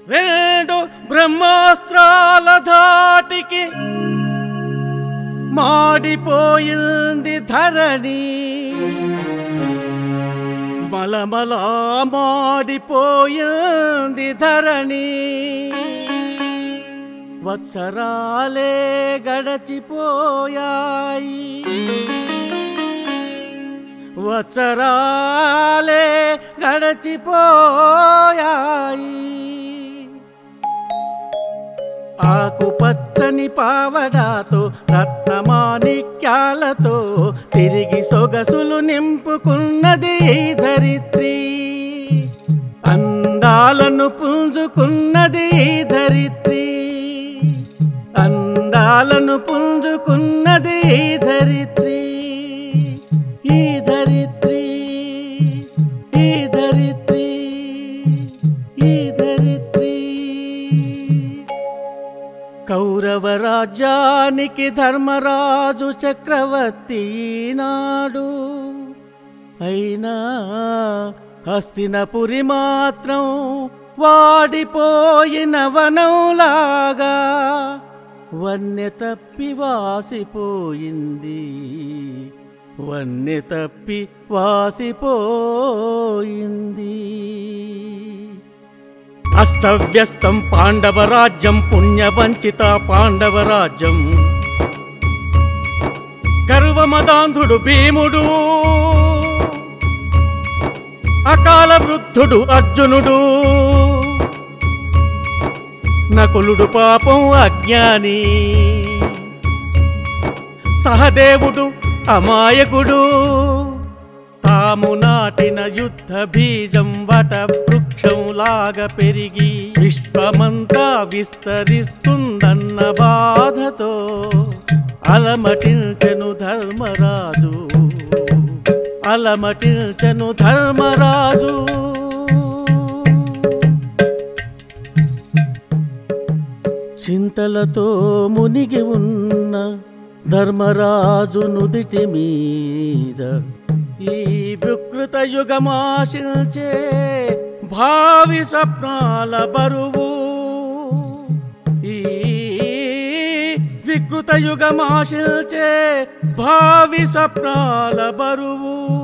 రెండు బ్రహ్మాస్త్రాల ధాటికి మాడిపోయింది ధరణి మలమలా మాడిపోయింది ధరణి వత్సరాలే గడచిపోయాయి వత్సరాలే గడచిపోయాయి ఆకుపచ్చని పావడాతో రత్నమాణిక్యాలతో తిరిగి సొగసులు నింపుకున్నది ఈ ధరిత్రి అందాలను పుంజుకున్నది ఈ ధరిత్రి అందాలను పుంజుకున్నది ఈ ధరిత్రి ఈ ధరిత్రి ఈ ధరిత్రి ఈ ధరిత్రి కౌరవ రాజ్యానికి ధర్మరాజు చక్రవర్తి నాడు అయినా హస్తినపురి మాత్రం వాడిపోయిన వనంలాగా వన్నె తప్పి వాసిపోయింది వన్నె తప్పి వాసిపోయింది అస్తవ్యస్తం పాండవరాజ్యం పుణ్యవంచిత పాండవరాజ్యం గర్వమదాంధుడు భీముడు అకాల వృద్ధుడు అర్జునుడు నకులుడు పాపం అజ్ఞాని సహదేవుడు అమాయకుడు తాము నాటిన యుద్ధ బీజం వట వృక్షం లాగా పెరిగి విశ్వమంతా విస్తరిస్తుందన్న బాధతో అలమటించెను ధర్మరాజు అలమటించెను ధర్మరాజు చింతలతో మునిగి ఉన్న ధర్మరాజు నుదిటి మీద ఈ వికృత యుగమాశించే భావి స్వప్నాల బరువు ఈ వికృత యుగమాశించే భావి స్వప్నాల బరువు